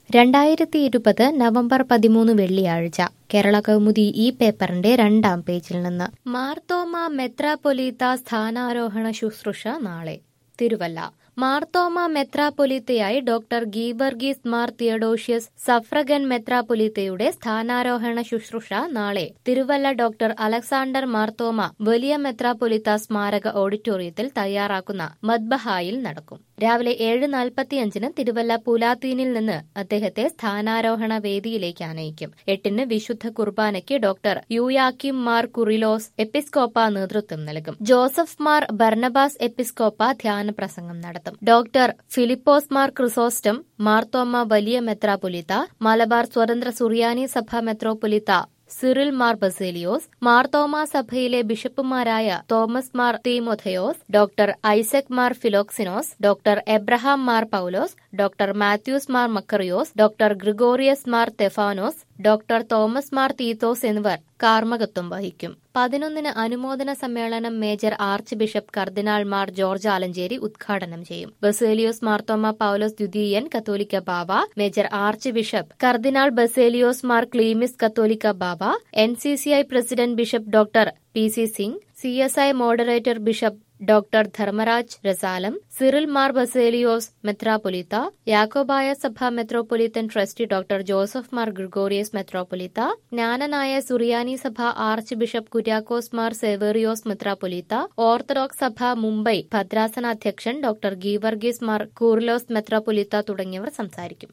രണ്ടായിരത്തി ഇരുപത് നവംബർ പതിമൂന്ന് വെള്ളിയാഴ്ച കേരള കൗമുദി ഈ പേപ്പറിന്റെ രണ്ടാം പേജിൽ നിന്ന് മാർത്തോമ മെത്രാപൊലീത്ത സ്ഥാനാരോഹണ ശുശ്രൂഷ നാളെ തിരുവല്ല മാർത്തോമ മെത്രാപൊലീത്തയായി ഡോക്ടർ ഗീബർഗീസ് മാർ തിയഡോഷ്യസ് സഫ്രഗൻ മെത്രാപൊലീത്തയുടെ സ്ഥാനാരോഹണ ശുശ്രൂഷ നാളെ തിരുവല്ല ഡോക്ടർ അലക്സാണ്ടർ മാർത്തോമ വലിയ മെത്രാപൊലീത്ത സ്മാരക ഓഡിറ്റോറിയത്തിൽ തയ്യാറാക്കുന്ന മദ്ബഹായിൽ നടക്കും രാവിലെ ഏഴ് നാൽപ്പത്തിയഞ്ചിന് തിരുവല്ല പുലാത്തീനിൽ നിന്ന് അദ്ദേഹത്തെ സ്ഥാനാരോഹണ വേദിയിലേക്ക് ആനയിക്കും എട്ടിന് വിശുദ്ധ കുർബാനയ്ക്ക് ഡോക്ടർ യുയാക്കിം മാർ കുറിലോസ് എപ്പിസ്കോപ്പ നേതൃത്വം നൽകും ജോസഫ് മാർ ബർണബാസ് എപ്പിസ്കോപ്പ ധ്യാന പ്രസംഗം നടത്തും ഡോക്ടർ ഫിലിപ്പോസ് മാർ ക്രിസോസ്റ്റം മാർത്തോമ വലിയ മെത്രാപൊലിത്ത മലബാർ സ്വതന്ത്ര സുറിയാനി സഭ മെത്രോപൊലിത്ത സിറിൽ മാർ ബസേലിയോസ് മാർത്തോമ സഭയിലെ ബിഷപ്പുമാരായ Thomas Mar Timotheos doctor Isaac Mar Philoxenos doctor Abraham Mar Paulose doctor Mathews Mar Makarios doctor Gregorios Mar Theophanos doctor Thomas Mar Theethos എന്നിവർ കാർമ്മകത്വം വഹിക്കും പതിനൊന്നിന് അനുമോദന സമ്മേളനം മേജർ ആർച്ച് ബിഷപ്പ് കർദിനാൾ മാർ ജോർജ് ആലഞ്ചേരി ഉദ്ഘാടനം ചെയ്യും ബസേലിയോസ് മാർത്തോമ പൌലോസ് ദ്വിതീയൻ കത്തോലിക്ക ബാവ മേജർ ആർച്ച് ബിഷപ്പ് കർദിനാൾ ബസേലിയോസ് മാർ ക്ലീമിസ് കത്തോലിക്ക ബാവ N C C I president bishop doctor P C Singh C S I moderator bishop doctor Dharmaraj Rasalam Cyril Mar Baselios മെത്രാപൊലിത്ത യാക്കോബായ സഭ മെത്രോപൊലിത്തൻ ട്രസ്റ്റി ഡോക്ടർ ജോസഫ് മാർ ഗ്രിഗോറിയസ് മെത്രോപൊലിത്ത ജ്ഞാനനായ സുറിയാനി സഭ ആർച്ച് ബിഷപ്പ് കുര്യാക്കോസ് മാർ സെവേറിയോസ് മെത്രാപൊലിത്ത ഓർത്തഡോക്സ് സഭ മുംബൈ ഭദ്രാസന അധ്യക്ഷൻ ഡോക്ടർ ഗീവർഗീസ് മാർ കൂർലോസ് മെത്രാപൊലിത്ത തുടങ്ങിയവർ സംസാരിക്കും